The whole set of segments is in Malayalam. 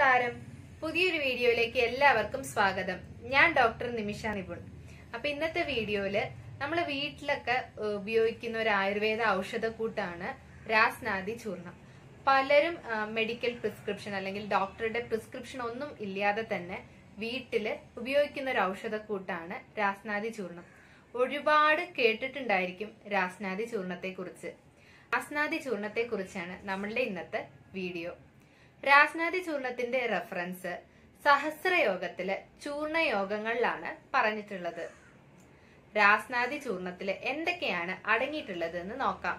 നമസ്കാരം പുതിയൊരു വീഡിയോയിലേക്ക് എല്ലാവർക്കും സ്വാഗതം ഞാൻ ഡോക്ടർ നിമിഷ നിപുൺ അപ്പൊ ഇന്നത്തെ വീഡിയോയില് നമ്മൾ വീട്ടിലൊക്കെ ഏഹ്, ഉപയോഗിക്കുന്ന ഒരു ആയുർവേദ ഔഷധക്കൂട്ടാണ് രാസ്നാദി ചൂർണം പലരും മെഡിക്കൽ പ്രിസ്ക്രിപ്ഷൻ അല്ലെങ്കിൽ ഡോക്ടറുടെ പ്രിസ്ക്രിപ്ഷൻ ഒന്നും ഇല്ലാതെ തന്നെ വീട്ടില് ഉപയോഗിക്കുന്ന ഒരു ഔഷധക്കൂട്ടാണ് രാസ്നാദി ചൂർണം ഒരുപാട് കേട്ടിട്ടുണ്ടായിരിക്കും രാസ്നാദി ചൂർണത്തെ കുറിച്ച് രാസ്നാദി ചൂർണത്തെ കുറിച്ചാണ് നമ്മളുടെ ഇന്നത്തെ വീഡിയോ രാസ്നാദി ചൂർണത്തിന്റെ റെഫറൻസ് സഹസ്രയോഗത്തിലെ ചൂർണയോഗങ്ങളിലാണ് പറഞ്ഞിട്ടുള്ളത് രാസ്നാദി ചൂർണത്തില് എന്തൊക്കെയാണ് അടങ്ങിയിട്ടുള്ളത് എന്ന് നോക്കാം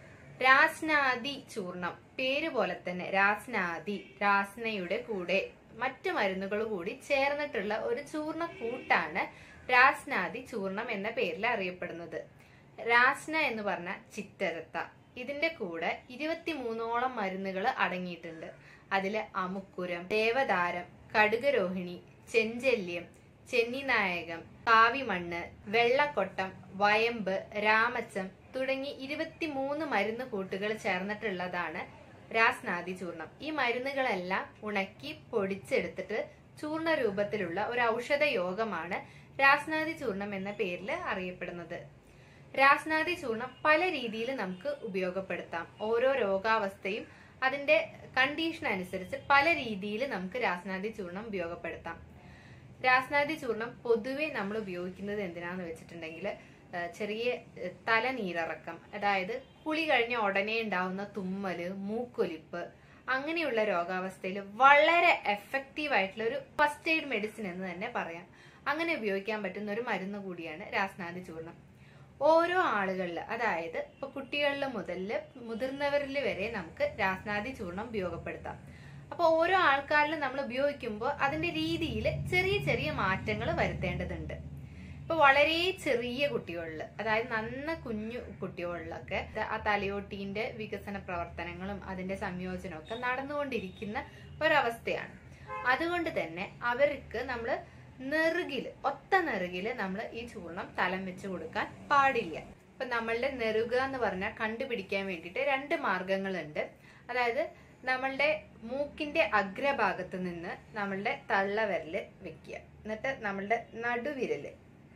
രാസ്നാദി ചൂർണം പേര് പോലെ തന്നെ രാസ്നാദി രാസ്നയുടെ കൂടെ മറ്റു മരുന്നുകൾ കൂടി ചേർന്നിട്ടുള്ള ഒരു ചൂർണ കൂട്ടാണ് രാസ്നാദി ചൂർണം എന്ന പേരിൽ അറിയപ്പെടുന്നത് രാസ്ന എന്ന് പറഞ്ഞ ചിറ്റരത്ത ഇതിന്റെ കൂടെ ഇരുപത്തിമൂന്നോളം മരുന്നുകൾ അടങ്ങിയിട്ടുണ്ട് അതില് അമുക്കുരം ദേവദാരം കടുകരോഹിണി ചെഞ്ചല്യം ചെന്നിനായകം കാവിമണ്ണ് വെള്ളക്കൊട്ടം വയമ്പ് രാമച്ചം തുടങ്ങി ഇരുപത്തിമൂന്ന് മരുന്ന് കൂട്ടുകൾ ചേർന്നിട്ടുള്ളതാണ് രാസ്നാദി ചൂർണം ഈ മരുന്നുകളെല്ലാം ഉണക്കി പൊടിച്ചെടുത്തിട്ട് ചൂർണ രൂപത്തിലുള്ള ഒരു ഔഷധ യോഗമാണ് രാസ്നാദി ചൂർണം എന്ന പേരിൽ അറിയപ്പെടുന്നത് രാസ്നാദി ചൂർണം പല രീതിയിൽ നമുക്ക് ഉപയോഗപ്പെടുത്താം ഓരോ രോഗാവസ്ഥയും അതിന്റെ കണ്ടീഷൻ അനുസരിച്ച് പല രീതിയിൽ നമുക്ക് രാസ്നാദി ചൂർണം ഉപയോഗപ്പെടുത്താം രാസ്നാദി ചൂർണം പൊതുവെ നമ്മൾ ഉപയോഗിക്കുന്നത് എന്തിനാന്ന് വെച്ചിട്ടുണ്ടെങ്കിൽ ചെറിയ ഏഹ്, തലനീരിറക്കം അതായത് കുളി കഴിഞ്ഞ ഉടനെ ഉണ്ടാവുന്ന തുമ്മല് മൂക്കൊലിപ്പ് അങ്ങനെയുള്ള രോഗാവസ്ഥയിൽ വളരെ എഫക്റ്റീവ് ആയിട്ടുള്ള ഒരു ഫസ്റ്റ് എയ്ഡ് മെഡിസിൻ എന്ന് തന്നെ പറയാം അങ്ങനെ ഉപയോഗിക്കാൻ പറ്റുന്ന ഒരു മരുന്ന് കൂടിയാണ് രാസ്നാദി ചൂർണം ഓരോ ആളുകളിൽ അതായത് ഇപ്പൊ കുട്ടികളിൽ മുതൽ മുതിർന്നവരിൽ വരെ നമുക്ക് രാസ്നാദി ചൂർണം ഉപയോഗപ്പെടുത്താം അപ്പൊ ഓരോ ആൾക്കാരിലും നമ്മൾ ഉപയോഗിക്കുമ്പോൾ അതിന്റെ രീതിയിൽ ചെറിയ ചെറിയ മാറ്റങ്ങൾ വരുത്തേണ്ടതുണ്ട് ഇപ്പൊ വളരെ ചെറിയ കുട്ടികളിൽ അതായത് നന്ന കുഞ്ഞു കുട്ടികളിലൊക്കെ ആ തലയോട്ടീന്റെ വികസന പ്രവർത്തനങ്ങളും അതിന്റെ സംയോജനവും ഒക്കെ നടന്നുകൊണ്ടിരിക്കുന്ന ഒരവസ്ഥയാണ് അതുകൊണ്ട് തന്നെ അവർക്ക് നമ്മൾ നെറുകില് ഒത്ത നെറുകില് നമ്മൾ ഈ ചൂർണം തലം വെച്ച് കൊടുക്കാൻ പാടില്ല ഇപ്പൊ നമ്മളുടെ നെറുക എന്ന് പറഞ്ഞാൽ കണ്ടുപിടിക്കാൻ വേണ്ടിയിട്ട് രണ്ട് മാർഗങ്ങളുണ്ട് അതായത് നമ്മളുടെ മൂക്കിന്റെ അഗ്രഭാഗത്ത് നിന്ന് നമ്മളുടെ തള്ളവിരല് വെക്കുക എന്നിട്ട് നമ്മളുടെ നടുവിരല്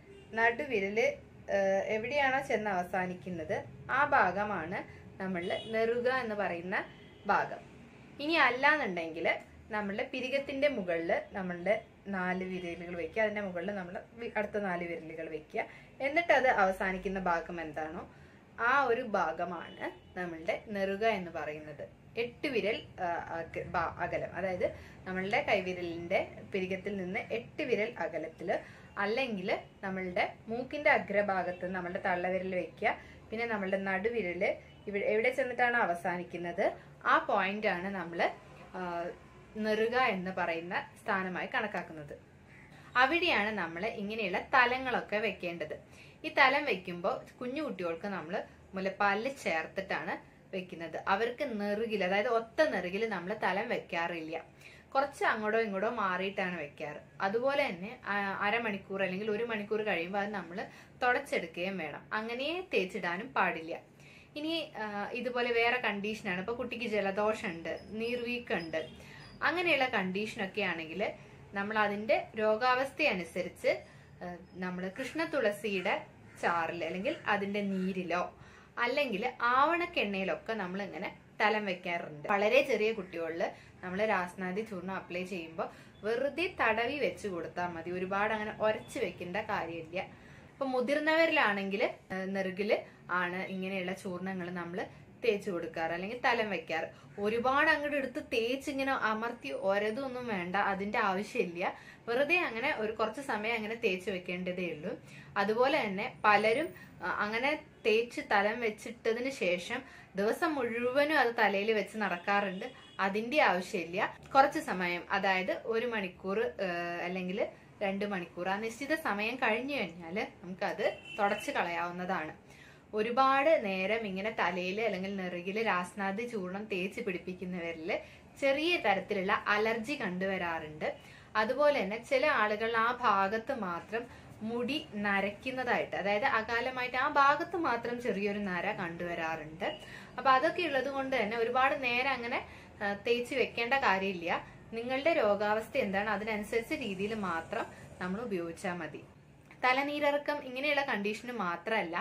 നടുവിരല് ഏഹ്, എവിടെയാണോ ചെന്ന് അവസാനിക്കുന്നത് ആ ഭാഗമാണ് നമ്മളുടെ നെറുക എന്ന് പറയുന്ന ഭാഗം ഇനി അല്ലാന്നുണ്ടെങ്കിൽ നമ്മളുടെ പിരികത്തിന്റെ മുകളിൽ നമ്മളുടെ നാല് വിരലുകൾ വെക്കുക അതിന്റെ മുകളിൽ നമ്മൾ അടുത്ത നാല് വിരലുകൾ വെക്കുക എന്നിട്ട് അത് അവസാനിക്കുന്ന ഭാഗം എന്താണോ ആ ഒരു ഭാഗമാണ് നമ്മളുടെ നെറുക എന്ന് പറയുന്നത് എട്ട് വിരൽ ആ, അക- ഭാ- അകലം അതായത് നമ്മളുടെ കൈവിരലിന്റെ പിരികത്തിൽ നിന്ന് എട്ട് വിരൽ അകലത്തില് അല്ലെങ്കിൽ നമ്മളുടെ മൂക്കിന്റെ അഗ്രഭാഗത്ത് നമ്മളുടെ തള്ളവിരൽ വെക്കുക പിന്നെ നമ്മളുടെ നടുവിരല് ഇവിടെ എവിടെ ചെന്നിട്ടാണ് അവസാനിക്കുന്നത് ആ പോയിന്റ് ആണ് നമ്മൾ നെറുക എന്ന് പറയുന്ന സ്ഥാനമായി കണക്കാക്കുന്നത് അവിടെയാണ് നമ്മൾ ഇങ്ങനെയുള്ള തലങ്ങളൊക്കെ വെക്കേണ്ടത് ഈ തലം വെക്കുമ്പോൾ കുഞ്ഞു കുട്ടികൾക്ക് നമ്മൾ മുലപ്പാലിൽ ചേർത്തിട്ടാണ് വെക്കുന്നത് അവർക്ക് നെറുകിൽ അതായത് ഒത്ത നെറുകിൽ നമ്മൾ തലം വെക്കാറില്ല കുറച്ച് അങ്ങോട്ടോ ഇങ്ങോട്ടോ മാറിയിട്ടാണ് വെക്കാറ് അതുപോലെ തന്നെ ആ, അരമണിക്കൂർ അല്ലെങ്കിൽ ഒരു മണിക്കൂർ കഴിയുമ്പോൾ അത് നമ്മൾ തുടച്ചെടുക്കുകയും വേണം അങ്ങനെ തേച്ചിടാനും പാടില്ല ഇനി ആ, ഇതുപോലെ വേറെ കണ്ടീഷനാണ് ഇപ്പൊ കുട്ടിക്ക് ജലദോഷമുണ്ട് നീർവീക്കുണ്ട് അങ്ങനെയുള്ള കണ്ടീഷനൊക്കെ ആണെങ്കിൽ നമ്മൾ അതിന്റെ രോഗാവസ്ഥ അനുസരിച്ച് നമ്മൾ കൃഷ്ണ തുളസിയുടെ ചാറിൽ അല്ലെങ്കിൽ അതിന്റെ നീരിലോ അല്ലെങ്കിൽ ആവണക്കെണ്ണയിലൊക്കെ നമ്മൾ ഇങ്ങനെ തലം വെക്കാറുണ്ട് വളരെ ചെറിയ കുട്ടികളിൽ നമ്മൾ രാസ്നാദി ചൂർണം അപ്ലൈ ചെയ്യുമ്പോൾ വെറുതെ തടവി വെച്ച് കൊടുത്താൽ മതി ഒരുപാട് അങ്ങനെ ഉരച്ച് വെക്കേണ്ട കാര്യമില്ല ഇപ്പൊ മുതിർന്നവരിലാണെങ്കിൽ നെറുകില് ആണ് ഇങ്ങനെയുള്ള ചൂർണങ്ങൾ നമ്മൾ തേച്ച് കൊടുക്കാറ് അല്ലെങ്കിൽ തലം വെക്കാറ് ഒരുപാട് അങ്ങോട്ട് എടുത്ത് തേച്ച് ഇങ്ങനെ അമർത്തി ഒരതൊന്നും വേണ്ട അതിന്റെ ആവശ്യമില്ല വെറുതെ അങ്ങനെ ഒരു കുറച്ച് സമയം അങ്ങനെ തേച്ച് വെക്കേണ്ടതേ ഉള്ളൂ അതുപോലെ തന്നെ പലരും ആ, അങ്ങനെ തേച്ച് തലം വെച്ചിട്ടതിന് ശേഷം ദിവസം മുഴുവനും അത് തലയിൽ വെച്ച് നടക്കാറുണ്ട് അതിന്റെ ആവശ്യമില്ല കുറച്ച് സമയം അതായത് ഒരു മണിക്കൂർ അല്ലെങ്കിൽ രണ്ട് മണിക്കൂർ ആ നിശ്ചിത സമയം കഴിഞ്ഞു കഴിഞ്ഞാൽ നമുക്കത് തുടച്ച് കളയാവുന്നതാണ് ഒരുപാട് നേരം ഇങ്ങനെ തലയിൽ അല്ലെങ്കിൽ നെറുകിൽ രാസ്നാദി ചൂർണം തേച്ച് പിടിപ്പിക്കുന്നവരിൽ ചെറിയ തരത്തിലുള്ള അലർജി കണ്ടുവരാറുണ്ട് അതുപോലെ തന്നെ ചില ആളുകൾ ആ ഭാഗത്ത് മാത്രം മുടി നരയ്ക്കുന്നതായിട്ട് അതായത് അകാലമായിട്ട് ആ ഭാഗത്ത് മാത്രം ചെറിയൊരു നര കണ്ടുവരാറുണ്ട് അപ്പൊ അതൊക്കെ ഉള്ളത് കൊണ്ട് തന്നെ ഒരുപാട് നേരം അങ്ങനെ ആ, തേച്ച് വെക്കേണ്ട കാര്യമില്ല നിങ്ങളുടെ രോഗാവസ്ഥ എന്താണ് അതിനനുസരിച്ച് രീതിയിൽ മാത്രം നമ്മൾ ഉപയോഗിച്ചാൽ മതി തലനീരിറക്കം ഇങ്ങനെയുള്ള കണ്ടീഷന് മാത്രമല്ല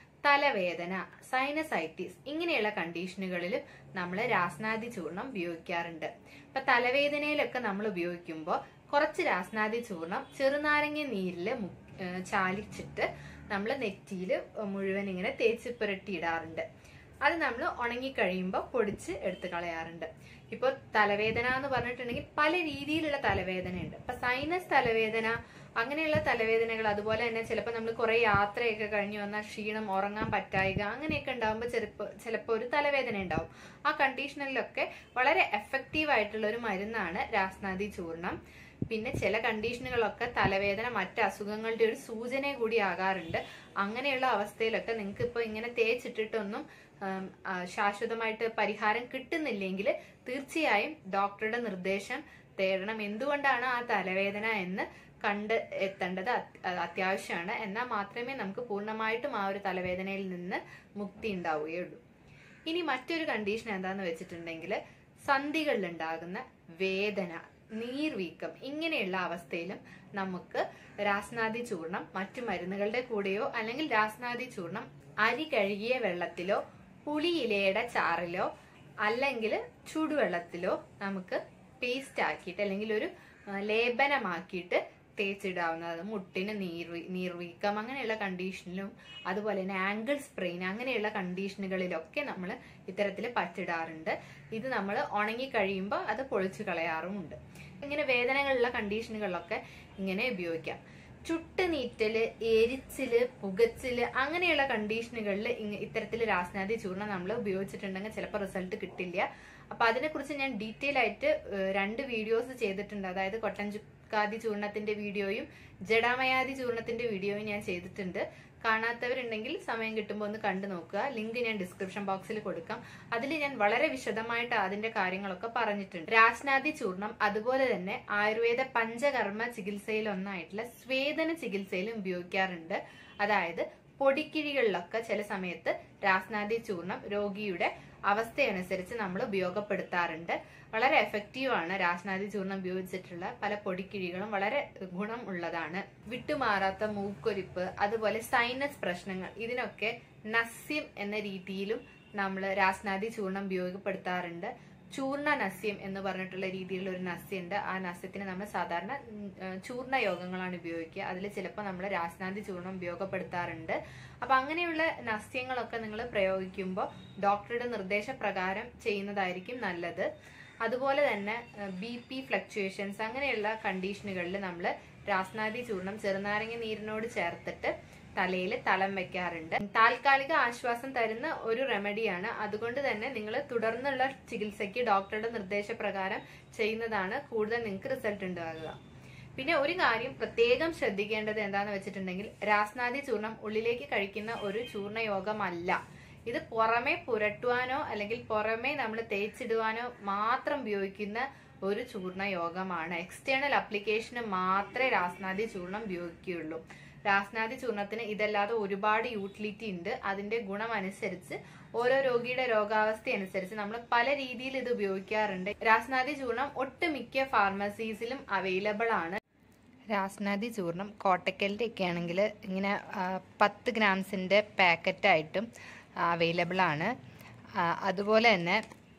തലവേദന സൈനസൈറ്റിസ് ഇങ്ങനെയുള്ള കണ്ടീഷനുകളിൽ നമ്മൾ രാസ്നാദി ചൂർണം ഉപയോഗിക്കാറുണ്ട് ഇപ്പൊ തലവേദനയിലൊക്കെ നമ്മൾ ഉപയോഗിക്കുമ്പോൾ കുറച്ച് രാസ്നാദി ചൂർണം ചെറുനാരങ്ങ നീരിൽ ചാലിച്ചിട്ട് നമ്മൾ നെറ്റിയിൽ മുഴുവൻ ഇങ്ങനെ തേച്ച് പുരട്ടിയിടാറുണ്ട് അത് നമ്മൾ ഉണങ്ങിക്കഴിയുമ്പോൾ പൊടിച്ച് എടുത്ത് കളയാറുണ്ട് ഇപ്പോൾ തലവേദന എന്ന് പറഞ്ഞിട്ടുണ്ടെങ്കിൽ പല രീതിയിലുള്ള തലവേദനയുണ്ട് ഇപ്പൊ സൈനസ് തലവേദന അങ്ങനെയുള്ള തലവേദനകൾ അതുപോലെ തന്നെ ചിലപ്പോൾ നമ്മൾ കുറെ യാത്രയൊക്കെ കഴിഞ്ഞ് വന്നാൽ ക്ഷീണം ഉറങ്ങാൻ പറ്റായിക അങ്ങനെയൊക്കെ ഉണ്ടാകുമ്പോൾ ചിലപ്പോൾ ചിലപ്പോൾ ഒരു തലവേദന ഉണ്ടാവും ആ കണ്ടീഷനിലൊക്കെ വളരെ എഫക്റ്റീവ് ആയിട്ടുള്ള ഒരു മരുന്നാണ് രാസ്നാദി ചൂർണം പിന്നെ ചില കണ്ടീഷനുകളൊക്കെ തലവേദന മറ്റ് അസുഖങ്ങളുടെ ഒരു സൂചന കൂടി ആകാറുണ്ട് അങ്ങനെയുള്ള അവസ്ഥയിലൊക്കെ നിങ്ങൾക്ക് ഇപ്പോൾ ഇങ്ങനെ തേച്ചിട്ടിട്ടൊന്നും ഉം, ആ, ശാശ്വതമായിട്ട് പരിഹാരം കിട്ടുന്നില്ലെങ്കിൽ തീർച്ചയായും ഡോക്ടറുടെ നിർദ്ദേശം തേടണം എന്തുകൊണ്ടാണ് ആ തലവേദന എന്ന് കണ്ട് എത്തേണ്ടത് അത് അത്യാവശ്യമാണ് എന്നാൽ മാത്രമേ നമുക്ക് പൂർണ്ണമായിട്ടും ആ ഒരു തലവേദനയിൽ നിന്ന് മുക്തി ഉണ്ടാവുകയുള്ളൂ ഇനി മറ്റൊരു കണ്ടീഷൻ എന്താന്ന് വെച്ചിട്ടുണ്ടെങ്കിൽ സന്ധികളിൽ ഉണ്ടാകുന്ന വേദന നീർവീക്കം ഇങ്ങനെയുള്ള അവസ്ഥയിലും നമുക്ക് രാസ്നാദി ചൂർണം മറ്റു മരുന്നുകളുടെ കൂടെയോ അല്ലെങ്കിൽ രാസ്നാദി ചൂർണം അരി കഴുകിയ വെള്ളത്തിലോ പുളിയിലയുടെ ചാറിലോ അല്ലെങ്കിൽ ചൂടുവെള്ളത്തിലോ നമുക്ക് പേസ്റ്റ് ആക്കിയിട്ട് അല്ലെങ്കിൽ ഒരു ആ, ലേപനമാക്കിയിട്ട് തേച്ചിടാവുന്നത് മുട്ടിന് നീർ നീർവീക്കം അങ്ങനെയുള്ള കണ്ടീഷനിലും അതുപോലെ തന്നെ ആംഗിൾ സ്പ്രെയിൻ അങ്ങനെയുള്ള കണ്ടീഷനുകളിലൊക്കെ നമ്മൾ ഇത്തരത്തിൽ പറ്റിടാറുണ്ട് ഇത് നമ്മൾ ഉണങ്ങി കഴിയുമ്പോൾ അത് പൊളിച്ചു കളയാറുമുണ്ട് ഇങ്ങനെ വേദനകളുള്ള കണ്ടീഷനുകളിലൊക്കെ ഇങ്ങനെ ഉപയോഗിക്കാം ചുട്ട് നീറ്റല് എരിച്ചില് പുകച്ചില് അങ്ങനെയുള്ള കണ്ടീഷനുകളിൽ ഇത്തരത്തിൽ രാസ്നാദി ചൂർണം നമ്മൾ ഉപയോഗിച്ചിട്ടുണ്ടെങ്കിൽ ചിലപ്പോൾ റിസൾട്ട് കിട്ടില്ല അപ്പൊ അതിനെക്കുറിച്ച് ഞാൻ ഡീറ്റെയിൽ ആയിട്ട് ഏഹ്, രണ്ട് വീഡിയോസ് ചെയ്തിട്ടുണ്ട് അതായത് കൊട്ടൻ ചുക്കാദി ചൂർണത്തിന്റെ വീഡിയോയും ജഡാമയാദി ചൂർണത്തിന്റെ വീഡിയോയും ഞാൻ ചെയ്തിട്ടുണ്ട് കാണാത്തവരുണ്ടെങ്കിൽ സമയം കിട്ടുമ്പോൾ ഒന്ന് കണ്ടു നോക്കുക ലിങ്ക് ഞാൻ ഡിസ്ക്രിപ്ഷൻ ബോക്സിൽ കൊടുക്കാം അതിൽ ഞാൻ വളരെ വിശദമായിട്ട് അതിന്റെ കാര്യങ്ങളൊക്കെ പറഞ്ഞിട്ടുണ്ട് രാസ്നാദി ചൂർണം അതുപോലെ തന്നെ ആയുർവേദ പഞ്ചകർമ്മ ചികിത്സയിൽ ഒന്നായിട്ടുള്ള സ്വേദന ചികിത്സയിലും ഉപയോഗിക്കാറുണ്ട് അതായത് പൊടിക്കിഴികളിലൊക്കെ ചില സമയത്ത് രാസ്നാദി ചൂർണം രോഗിയുടെ അവസ്ഥയനുസരിച്ച് നമ്മൾ ഉപയോഗപ്പെടുത്താറുണ്ട് വളരെ എഫക്റ്റീവ് ആണ് രാസ്നാദി ചൂർണം ഉപയോഗിച്ചിട്ടുള്ള പല പൊടിക്കിഴികളും വളരെ ഗുണം ഉള്ളതാണ് വിട്ടുമാറാത്ത മൂക്കൊലിപ്പ് അതുപോലെ സൈനസ് പ്രശ്നങ്ങൾ ഇതിനൊക്കെ നസ്യം എന്ന രീതിയിലും നമ്മൾ രാസ്നാദി ചൂർണം ഉപയോഗപ്പെടുത്താറുണ്ട് ചൂർണ നസ്യം എന്ന് പറഞ്ഞിട്ടുള്ള രീതിയിലുള്ള ഒരു നസ്യമുണ്ട് ആ നസ്യത്തിന് നമ്മൾ സാധാരണ ഉം, ഏഹ്, ചൂർണ യോഗങ്ങളാണ് ഉപയോഗിക്കുക അതിൽ ചിലപ്പോൾ നമ്മൾ രാസ്നാദി ചൂർണം ഉപയോഗപ്പെടുത്താറുണ്ട് അപ്പൊ അങ്ങനെയുള്ള നസ്യങ്ങളൊക്കെ നിങ്ങൾ പ്രയോഗിക്കുമ്പോൾ ഡോക്ടറുടെ നിർദ്ദേശപ്രകാരം ചെയ്യുന്നതായിരിക്കും നല്ലത് അതുപോലെ തന്നെ ബി പി ഫ്ലക്ച്വേഷൻസ് അങ്ങനെയുള്ള കണ്ടീഷനുകളിൽ നമ്മൾ രാസ്നാദി ചൂർണം ചെറുനാരങ്ങ നീരിനോട് ചേർത്തിട്ട് തലയിൽ തളം വെക്കാറുണ്ട് താൽക്കാലിക ആശ്വാസം തരുന്ന ഒരു റെമഡിയാണ് അതുകൊണ്ട് തന്നെ നിങ്ങൾ തുടർന്നുള്ള ചികിത്സയ്ക്ക് ഡോക്ടറുടെ നിർദ്ദേശപ്രകാരം ചെയ്യുന്നതാണ് കൂടുതൽ നിങ്ങൾക്ക് റിസൾട്ട് ഉണ്ടാകുക പിന്നെ ഒരു കാര്യം പ്രത്യേകം ശ്രദ്ധിക്കേണ്ടത് എന്താന്ന് വെച്ചിട്ടുണ്ടെങ്കിൽ രാസ്നാദി ചൂർണം ഉള്ളിലേക്ക് കഴിക്കുന്ന ഒരു ചൂർണയോഗമല്ല ഇത് പുറമെ പുരട്ടുവാനോ അല്ലെങ്കിൽ പുറമെ നമ്മൾ തേച്ചിടുവാനോ മാത്രം ഉപയോഗിക്കുന്ന ഒരു ചൂർണ യോഗമാണ് എക്സ്റ്റേണൽ അപ്ലിക്കേഷന് മാത്രമേ രാസ്നാദി ചൂർണം ഉപയോഗിക്കുകയുള്ളൂ രാസ്നാദി ചൂർണത്തിന് ഇതല്ലാതെ ഒരുപാട് യൂട്ടിലിറ്റി ഉണ്ട് അതിന്റെ ഗുണം അനുസരിച്ച് ഓരോ രോഗിയുടെ രോഗാവസ്ഥ അനുസരിച്ച് നമ്മൾ പല രീതിയിൽ ഇത് ഉപയോഗിക്കാറുണ്ട് രാസ്നാദി ചൂർണം ഒട്ടുമിക്ക ഫാർമസീസിലും അവൈലബിൾ ആണ് രാസ്നാദി ചൂർണം കോട്ടക്കലിൻ്റെ ഒക്കെ ആണെങ്കിൽ ഇങ്ങനെ ആ, പത്ത് ഗ്രാംസിൻ്റെ പാക്കറ്റായിട്ടും അവൈലബിൾ ആണ് ആ, അതുപോലെ തന്നെ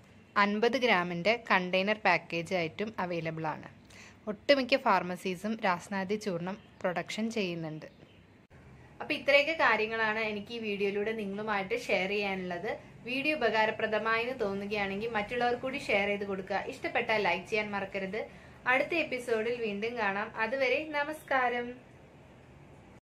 അൻപത് ഗ്രാമിൻ്റെ കണ്ടെയ്നർ പാക്കേജ് ആയിട്ടും അവൈലബിൾ ആണ് ഒട്ടുമിക്ക ഫാർമസീസും രാസ്നാദി ചൂർണം പ്രൊഡക്ഷൻ ചെയ്യുന്നുണ്ട് അപ്പൊ ഇത്രയൊക്കെ കാര്യങ്ങളാണ് എനിക്ക് ഈ വീഡിയോയിലൂടെ നിങ്ങളുമായിട്ട് ഷെയർ ചെയ്യാനുള്ളത് വീഡിയോ ഉപകാരപ്രദമായി എന്ന് തോന്നുകയാണെങ്കിൽ മറ്റുള്ളവർ കൂടി ഷെയർ ചെയ്ത് കൊടുക്കുക ഇഷ്ടപ്പെട്ടാൽ ലൈക്ക് ചെയ്യാൻ മറക്കരുത് അടുത്ത എപ്പിസോഡിൽ വീണ്ടും കാണാം അതുവരെ നമസ്കാരം